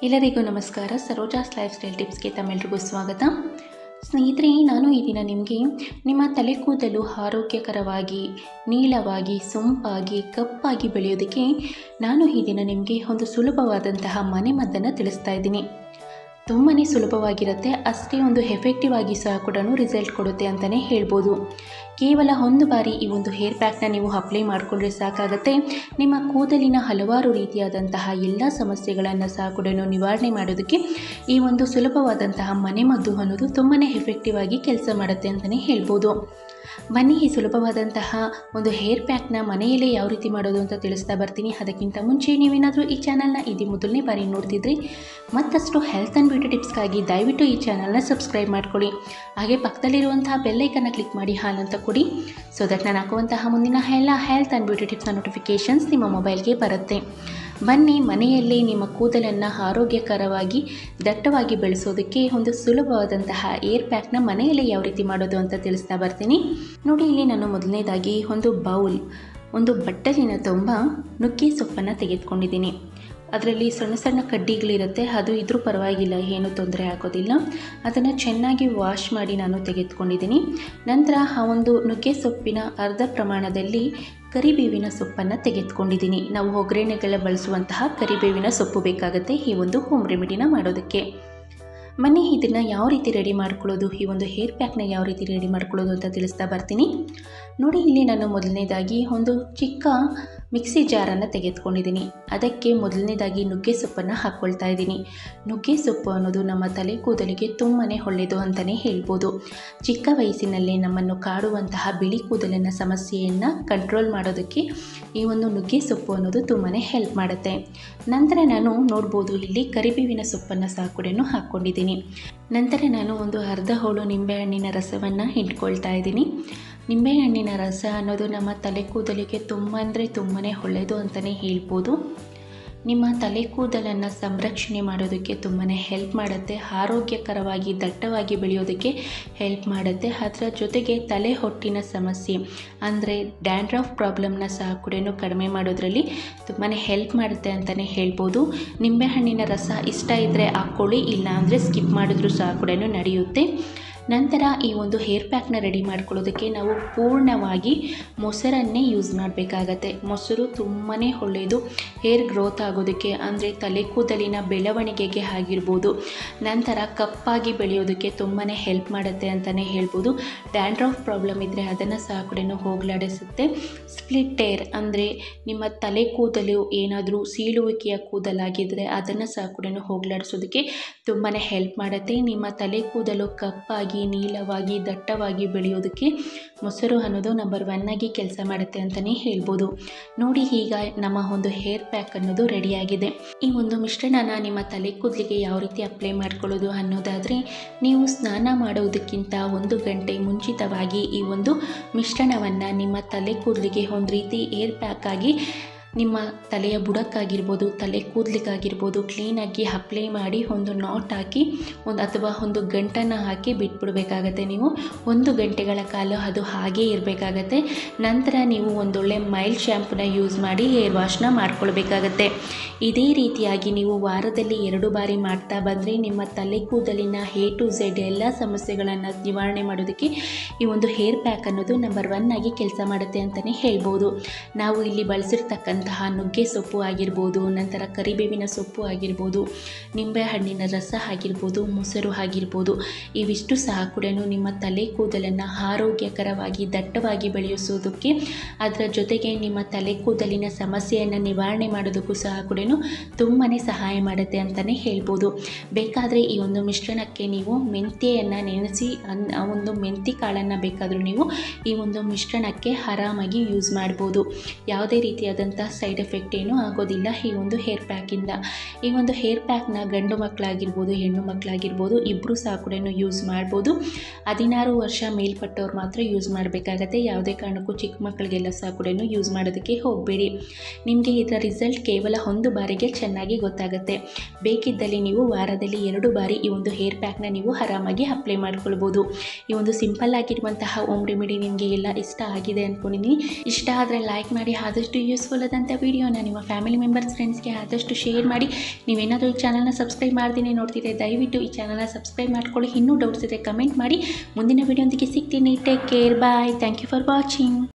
ಎಲ್ಲರಿಗೂ ನಮಸ್ಕಾರ Saroja's lifestyle ಟಿಪ್ಸ್ಗೆ ತಮ್ಮೆಲ್ರಿಗೂ ಸ್ವಾಗತ ಸ್ನೇಹಿತರೆ ನಾನು ಈ ದಿನ ನಿಮಗೆ ನಿಮ್ಮ ತಲೆ ಕೂದಲು ಆರೋಗ್ಯಕರವಾಗಿ ನೀಳವಾಗಿ ಸೊಂಪಾಗಿ ಕಪ್ಪಾಗಿ ಬೆಳೆಯೋದಕ್ಕೆ ನಾನು ಈ ದಿನ ನಿಮಗೆ ಒಂದು ಸುಲಭವಾದಂತಹ ಮನೆಮದ್ದನ್ನು ತಿಳಿಸ್ತಾ ಇದ್ದೀನಿ ತುಂಬಾ ಸುಲಭವಾಗಿರುತ್ತೆ ಅಷ್ಟೇ ಒಂದು ಎಫೆಕ್ಟಿವ್ ಆಗಿ ಸಹ ಕೂಡ ರಿಸಲ್ಟ್ ಕೊಡುತ್ತೆ ಅಂತಲೇ ಹೇಳ್ಬೋದು ಕೇವಲ ಒಂದು ಬಾರಿ ಈ ಒಂದು ಹೇರ್ ಪ್ಯಾಕ್ನ ನೀವು ಅಪ್ಲೈ ಮಾಡಿಕೊಂಡ್ರೆ ಸಾಕಾಗುತ್ತೆ ನಿಮ್ಮ ಕೂದಲಿನ ಹಲವಾರು ರೀತಿಯಾದಂತಹ ಎಲ್ಲ ಸಮಸ್ಯೆಗಳನ್ನು ಸಹ ಕೂಡ ನಿವಾರಣೆ ಮಾಡೋದಕ್ಕೆ ಈ ಒಂದು ಸುಲಭವಾದಂತಹ ಮನೆಮದ್ದು ಅನ್ನೋದು ತುಂಬಾ ಎಫೆಕ್ಟಿವ್ ಆಗಿ ಕೆಲಸ ಮಾಡುತ್ತೆ ಅಂತಲೇ ಹೇಳ್ಬೋದು ಬನ್ನಿ ಈ ಸುಲಭವಾದಂತಹ ಒಂದು ಹೇರ್ ಪ್ಯಾಕ್ನ ಮನೆಯಲ್ಲೇ ಯಾವ ರೀತಿ ಮಾಡೋದು ಅಂತ ತಿಳಿಸ್ತಾ ಬರ್ತೀನಿ ಅದಕ್ಕಿಂತ ಮುಂಚೆ ನೀವೇನಾದರೂ ಈ ಚಾನಲ್ನ ಇದು ಮೊದಲನೇ ಬಾರಿ ನೋಡ್ತಿದ್ರಿ ಮತ್ತಷ್ಟು ಹೆಲ್ತ್ ಆ್ಯಂಡ್ ಬ್ಯೂಟಿ ಟಿಪ್ಸ್ಗಾಗಿ ದಯವಿಟ್ಟು ಈ ಚಾನಲ್ನ ಸಬ್ಸ್ಕ್ರೈಬ್ ಮಾಡ್ಕೊಳ್ಳಿ ಹಾಗೆ ಪಕ್ಕದಲ್ಲಿರುವಂತಹ ಬೆಲ್ಲೈಕನ್ನ ಕ್ಲಿಕ್ ಮಾಡಿ ಹಾಲ್ ಅಂತ ಕೊಡಿ ಸೊ ದಟ್ ನಾನು ಹಾಕುವಂತಹ ಮುಂದಿನ ಎಲ್ಲ ಹೆಲ್ತ್ ಆ್ಯಂಡ್ ಬ್ಯೂಟಿ ಟಿಪ್ಸ್ನ ನೋಟಿಫಿಕೇಷನ್ಸ್ ನಿಮ್ಮ ಮೊಬೈಲ್ಗೆ ಬರುತ್ತೆ ಬನ್ನಿ ಮನೆಯಲ್ಲೇ ನಿಮ್ಮ ಕೂದಲನ್ನು ಆರೋಗ್ಯಕರವಾಗಿ ದಟ್ಟವಾಗಿ ಬೆಳೆಸೋದಕ್ಕೆ ಒಂದು ಸುಲಭವಾದಂತಹ ಏರ್ ಪ್ಯಾಕ್ನ ಮನೆಯಲ್ಲೇ ಯಾವ ರೀತಿ ಮಾಡೋದು ಅಂತ ತಿಳಿಸ್ತಾ ಬರ್ತೀನಿ ನೋಡಿ ಇಲ್ಲಿ ನಾನು ಮೊದಲನೇದಾಗಿ ಒಂದು ಬೌಲ್ ಒಂದು ಬಟ್ಟಲಿನ ತುಂಬ ನುಗ್ಗೆ ಸೊಪ್ಪನ್ನು ತೆಗೆದುಕೊಂಡಿದ್ದೀನಿ ಅದರಲ್ಲಿ ಸಣ್ಣ ಸಣ್ಣ ಕಡ್ಡಿಗಳಿರುತ್ತೆ ಅದು ಇದ್ರೂ ಪರವಾಗಿಲ್ಲ ಏನೂ ತೊಂದರೆ ಆಗೋದಿಲ್ಲ ಅದನ್ನು ಚೆನ್ನಾಗಿ ವಾಶ್ ಮಾಡಿ ನಾನು ತೆಗೆದುಕೊಂಡಿದ್ದೀನಿ ನಂತರ ಆ ಒಂದು ನುಗ್ಗೆ ಸೊಪ್ಪಿನ ಅರ್ಧ ಪ್ರಮಾಣದಲ್ಲಿ ಕರಿಬೇವಿನ ಸೊಪ್ಪನ್ನು ತೆಗೆದುಕೊಂಡಿದ್ದೀನಿ ನಾವು ಒಗ್ಗರಣೆಗಳ ಬಳಸುವಂತಹ ಕರಿಬೇವಿನ ಸೊಪ್ಪು ಬೇಕಾಗುತ್ತೆ ಈ ಒಂದು ಹೋಮ್ ರೆಮಿಡಿನ ಮಾಡೋದಕ್ಕೆ ಬನ್ನಿ ಇದನ್ನು ಯಾವ ರೀತಿ ರೆಡಿ ಮಾಡ್ಕೊಳ್ಳೋದು ಈ ಒಂದು ಹೇರ್ ಪ್ಯಾಕ್ನ ಯಾವ ರೀತಿ ರೆಡಿ ಮಾಡ್ಕೊಳ್ಳೋದು ಅಂತ ತಿಳಿಸ್ತಾ ಬರ್ತೀನಿ ನೋಡಿ ಇಲ್ಲಿ ನಾನು ಮೊದಲನೇದಾಗಿ ಒಂದು ಚಿಕ್ಕ ಮಿಕ್ಸಿ ಜಾರನ್ನು ತೆಗೆದುಕೊಂಡಿದ್ದೀನಿ ಅದಕ್ಕೆ ಮೊದಲನೇದಾಗಿ ನುಗ್ಗೆ ಸೊಪ್ಪನ್ನು ಹಾಕ್ಕೊಳ್ತಾ ಇದ್ದೀನಿ ನುಗ್ಗೆ ಸೊಪ್ಪು ಅನ್ನೋದು ನಮ್ಮ ತಲೆ ಕೂದಲಿಗೆ ತುಂಬಾ ಒಳ್ಳೆಯದು ಅಂತಲೇ ಹೇಳ್ಬೋದು ಚಿಕ್ಕ ವಯಸ್ಸಿನಲ್ಲೇ ನಮ್ಮನ್ನು ಕಾಡುವಂತಹ ಬಿಳಿ ಕೂದಲಿನ ಸಮಸ್ಯೆಯನ್ನು ಕಂಟ್ರೋಲ್ ಮಾಡೋದಕ್ಕೆ ಈ ಒಂದು ನುಗ್ಗೆ ಸೊಪ್ಪು ಅನ್ನೋದು ತುಂಬಾ ಹೆಲ್ಪ್ ಮಾಡುತ್ತೆ ನಂತರ ನಾನು ನೋಡ್ಬೋದು ಇಲ್ಲಿ ಕರಿಬೇವಿನ ಸೊಪ್ಪನ್ನು ಸಹ ಕೂಡ ಹಾಕ್ಕೊಂಡಿದ್ದೀನಿ ನಂತರ ನಾನು ಒಂದು ಅರ್ಧ ಹೋಳು ನಿಂಬೆಹಣ್ಣಿನ ರಸವನ್ನು ಇಟ್ಕೊಳ್ತಾ ಇದ್ದೀನಿ ನಿಂಬೆಹಣ್ಣಿನ ರಸ ಅನ್ನೋದು ನಮ್ಮ ತಲೆ ಕೂದಲಿಗೆ ತುಂಬ ಅಂದರೆ ತುಂಬಾ ಒಳ್ಳೆಯದು ಅಂತಲೇ ಹೇಳ್ಬೋದು ನಿಮ್ಮ ತಲೆ ಕೂದಲನ್ನು ಸಂರಕ್ಷಣೆ ಮಾಡೋದಕ್ಕೆ ತುಂಬಾ ಹೆಲ್ಪ್ ಮಾಡುತ್ತೆ ಆರೋಗ್ಯಕರವಾಗಿ ದಟ್ಟವಾಗಿ ಬೆಳೆಯೋದಕ್ಕೆ ಹೆಲ್ಪ್ ಮಾಡುತ್ತೆ ಅದರ ಜೊತೆಗೆ ತಲೆ ಹೊಟ್ಟಿನ ಸಮಸ್ಯೆ ಅಂದರೆ ಡ್ಯಾಂಡ್ರಫ್ ಪ್ರಾಬ್ಲಮ್ನ ಸಹ ಕೂಡ ಕಡಿಮೆ ಮಾಡೋದ್ರಲ್ಲಿ ತುಂಬಾ ಹೆಲ್ಪ್ ಮಾಡುತ್ತೆ ಅಂತಲೇ ಹೇಳ್ಬೋದು ನಿಂಬೆಹಣ್ಣಿನ ರಸ ಇಷ್ಟ ಇದ್ದರೆ ಹಾಕ್ಕೊಳ್ಳಿ ಇಲ್ಲ ಅಂದರೆ ಸ್ಕಿಪ್ ಮಾಡಿದ್ರೂ ಸಹ ಕೂಡ ನಡೆಯುತ್ತೆ ನಂತರ ಈ ಒಂದು ಹೇರ್ ಪ್ಯಾಕ್ನ ರೆಡಿ ಮಾಡ್ಕೊಳ್ಳೋದಕ್ಕೆ ನಾವು ಪೂರ್ಣವಾಗಿ ಮೊಸರನ್ನೇ ಯೂಸ್ ಮಾಡಬೇಕಾಗತ್ತೆ ಮೊಸರು ತುಂಬಾ ಒಳ್ಳೆಯದು ಹೇರ್ ಗ್ರೋತ್ ಆಗೋದಕ್ಕೆ ಅಂದರೆ ತಲೆ ಕೂದಲಿನ ಬೆಳವಣಿಗೆಗೆ ಆಗಿರ್ಬೋದು ನಂತರ ಕಪ್ಪಾಗಿ ಬೆಳೆಯೋದಕ್ಕೆ ತುಂಬಾ ಹೆಲ್ಪ್ ಮಾಡುತ್ತೆ ಅಂತಲೇ ಹೇಳ್ಬೋದು ಡ್ಯಾಂಡ್ರಫ್ ಪ್ರಾಬ್ಲಮ್ ಇದ್ದರೆ ಅದನ್ನು ಸಹ ಕೂಡ ಹೋಗಲಾಡಿಸುತ್ತೆ ಸ್ಪ್ಲಿಟ್ ಏರ್ ಅಂದರೆ ನಿಮ್ಮ ತಲೆ ಕೂದಲು ಏನಾದರೂ ಸೀಳುವಿಕೆಯ ಕೂದಲಾಗಿದ್ದರೆ ಅದನ್ನು ಸಹ ಕೂಡ ಹೋಗಲಾಡಿಸೋದಕ್ಕೆ ತುಂಬಾ ಹೆಲ್ಪ್ ಮಾಡುತ್ತೆ ನಿಮ್ಮ ತಲೆ ಕೂದಲು ಕಪ್ಪಾಗಿ ನೀಳವಾಗಿ ದಟ್ಟವಾಗಿ ಬೆಳೆಯೋದಕ್ಕೆ ಮೊಸರು ಅನ್ನೋದು ನಂಬರ್ ಒನ್ ಆಗಿ ಕೆಲಸ ಮಾಡುತ್ತೆ ಅಂತಲೇ ಹೇಳ್ಬೋದು ನೋಡಿ ಈಗ ನಮ್ಮ ಒಂದು ಹೇರ್ ಪ್ಯಾಕ್ ಅನ್ನೋದು ರೆಡಿಯಾಗಿದೆ ಈ ಒಂದು ಮಿಶ್ರಣನ ನಿಮ್ಮ ತಲೆ ಕೂದಲಿಗೆ ಯಾವ ರೀತಿ ಅಪ್ಲೈ ಮಾಡ್ಕೊಳ್ಳೋದು ಅನ್ನೋದಾದರೆ ನೀವು ಸ್ನಾನ ಮಾಡೋದಕ್ಕಿಂತ ಒಂದು ಗಂಟೆ ಮುಂಚಿತವಾಗಿ ಈ ಒಂದು ಮಿಶ್ರಣವನ್ನು ನಿಮ್ಮ ತಲೆ ಕೂದಲಿಗೆ ಒಂದು ರೀತಿ ಏರ್ ಪ್ಯಾಕ್ ಆಗಿ ನಿಮ್ಮ ತಲೆಯ ಬುಡಕ್ಕಾಗಿರ್ಬೋದು ತಲೆ ಕೂದಲಿಗಾಗಿರ್ಬೋದು ಕ್ಲೀನಾಗಿ ಅಪ್ಲೈ ಮಾಡಿ ಒಂದು ನಾಟ್ ಹಾಕಿ ಒಂದು ಅಥವಾ ಒಂದು ಗಂಟನ್ನು ಹಾಕಿ ಬಿಟ್ಬಿಡ್ಬೇಕಾಗತ್ತೆ ನೀವು ಒಂದು ಗಂಟೆಗಳ ಕಾಲ ಅದು ಹಾಗೇ ಇರಬೇಕಾಗತ್ತೆ ನಂತರ ನೀವು ಒಂದೊಳ್ಳೆ ಮೈಲ್ಡ್ ಶ್ಯಾಂಪೂನ ಯೂಸ್ ಮಾಡಿ ಹೇರ್ ವಾಶ್ನ ಮಾಡ್ಕೊಳ್ಬೇಕಾಗತ್ತೆ ಇದೇ ರೀತಿಯಾಗಿ ನೀವು ವಾರದಲ್ಲಿ ಎರಡು ಬಾರಿ ಮಾಡ್ತಾ ಬಂದರೆ ನಿಮ್ಮ ತಲೆ ಕೂದಲಿನ ಎ ಟು ಝೆಡ್ ಎಲ್ಲ ಸಮಸ್ಯೆಗಳನ್ನು ನಿವಾರಣೆ ಮಾಡೋದಕ್ಕೆ ಈ ಒಂದು ಹೇರ್ ಪ್ಯಾಕ್ ಅನ್ನೋದು ನಂಬರ್ ಒನ್ ಆಗಿ ಕೆಲಸ ಮಾಡುತ್ತೆ ಅಂತಲೇ ಹೇಳ್ಬೋದು ನಾವು ಇಲ್ಲಿ ಬಳಸಿರ್ತಕ್ಕಂಥ ಅಂತಹ ನುಗ್ಗೆ ಸೊಪ್ಪು ಆಗಿರ್ಬೋದು ನಂತರ ಕರಿಬೇವಿನ ಸೊಪ್ಪು ಆಗಿರ್ಬೋದು ನಿಂಬೆಹಣ್ಣಿನ ರಸ ಆಗಿರ್ಬೋದು ಮೊಸರು ಆಗಿರ್ಬೋದು ಇವಿಷ್ಟು ಸಹ ಕೂಡ ನಿಮ್ಮ ತಲೆ ಕೂದಲನ್ನು ಆರೋಗ್ಯಕರವಾಗಿ ದಟ್ಟವಾಗಿ ಬೆಳೆಸೋದಕ್ಕೆ ಅದರ ಜೊತೆಗೆ ನಿಮ್ಮ ತಲೆ ಕೂದಲಿನ ಸಮಸ್ಯೆಯನ್ನು ನಿವಾರಣೆ ಮಾಡೋದಕ್ಕೂ ಸಹ ಕೂಡ ತುಂಬಾ ಸಹಾಯ ಮಾಡುತ್ತೆ ಅಂತಲೇ ಹೇಳ್ಬೋದು ಬೇಕಾದರೆ ಈ ಒಂದು ಮಿಶ್ರಣಕ್ಕೆ ನೀವು ಮೆಂತ್ಯೆಯನ್ನು ನೆನೆಸಿ ಅನ್ ಆ ಒಂದು ಮೆಂತಿ ಕಾಳನ್ನು ಬೇಕಾದರೂ ನೀವು ಈ ಒಂದು ಮಿಶ್ರಣಕ್ಕೆ ಆರಾಮಾಗಿ ಯೂಸ್ ಮಾಡ್ಬೋದು ಯಾವುದೇ ರೀತಿಯಾದಂಥ ಸೈಡ್ ಎಫೆಕ್ಟ್ ಏನೂ ಆಗೋದಿಲ್ಲ ಈ ಒಂದು ಹೇರ್ ಪ್ಯಾಕಿಂದ ಈ ಒಂದು ಹೇರ್ ಪ್ಯಾಕ್ನ ಗಂಡು ಮಕ್ಕಳಾಗಿರ್ಬೋದು ಹೆಣ್ಣು ಮಕ್ಕಳಾಗಿರ್ಬೋದು ಇಬ್ಬರು ಸಹ ಕೂಡ ಯೂಸ್ ಮಾಡ್ಬೋದು ಹದಿನಾರು ವರ್ಷ ಮೇಲ್ಪಟ್ಟವ್ರು ಮಾತ್ರ ಯೂಸ್ ಮಾಡಬೇಕಾಗತ್ತೆ ಯಾವುದೇ ಕಾರಣಕ್ಕೂ ಚಿಕ್ಕ ಮಕ್ಕಳಿಗೆಲ್ಲ ಸಹ ಕೂಡ ಯೂಸ್ ಮಾಡೋದಕ್ಕೆ ಹೋಗಬೇಡಿ ನಿಮಗೆ ಇದರ ರಿಸಲ್ಟ್ ಕೇವಲ ಒಂದು ಬಾರಿಗೆ ಚೆನ್ನಾಗಿ ಗೊತ್ತಾಗುತ್ತೆ ಬೇಕಿದ್ದಲ್ಲಿ ನೀವು ವಾರದಲ್ಲಿ ಎರಡು ಬಾರಿ ಈ ಒಂದು ಹೇರ್ ಪ್ಯಾಕ್ನ ನೀವು ಆರಾಮಾಗಿ ಅಪ್ಲೈ ಮಾಡ್ಕೊಳ್ಬೋದು ಈ ಒಂದು ಸಿಂಪಲ್ ಆಗಿರುವಂತಹ ಹೋಮ್ ರೆಮಿಡಿ ನಿಮಗೆ ಎಲ್ಲ ಇಷ್ಟ ಆಗಿದೆ ಅಂದ್ಕೊಂಡಿದ್ದೀನಿ ಇಷ್ಟ ಆದರೆ ಲೈಕ್ ಮಾಡಿ ಆದಷ್ಟು ಯೂಸ್ಫುಲ್ ಆದಂಥ ಇರ್ತಕ್ಕಂಥ ವೀಡಿಯೋನ ನಿಮ್ಮ ಫ್ಯಾಮಿಲಿ ಮೆಂಬರ್ಸ್ ಫ್ರೆಂಡ್ಸ್ಗೆ ಆದಷ್ಟು ಶೇರ್ ಮಾಡಿ ನೀವೇನಾದರೂ ಈ ಚಾನಲ್ನ ಸಬ್ಸ್ಕ್ರೈಬ್ ಮಾಡ್ತೀನಿ ನೋಡ್ತಿದ್ದೆ ದಯವಿಟ್ಟು ಈ ಚಾನಲ್ನ ಸಬ್ಸ್ಕ್ರೈಬ್ ಮಾಡ್ಕೊಳ್ಳಿ ಇನ್ನೂ ಡೌಟ್ಸ್ ಇದೆ ಕಮೆಂಟ್ ಮಾಡಿ ಮುಂದಿನ ವೀಡಿಯೋದೊಂದಿಗೆ ಸಿಗ್ತೀನಿ take care bye thank you for watching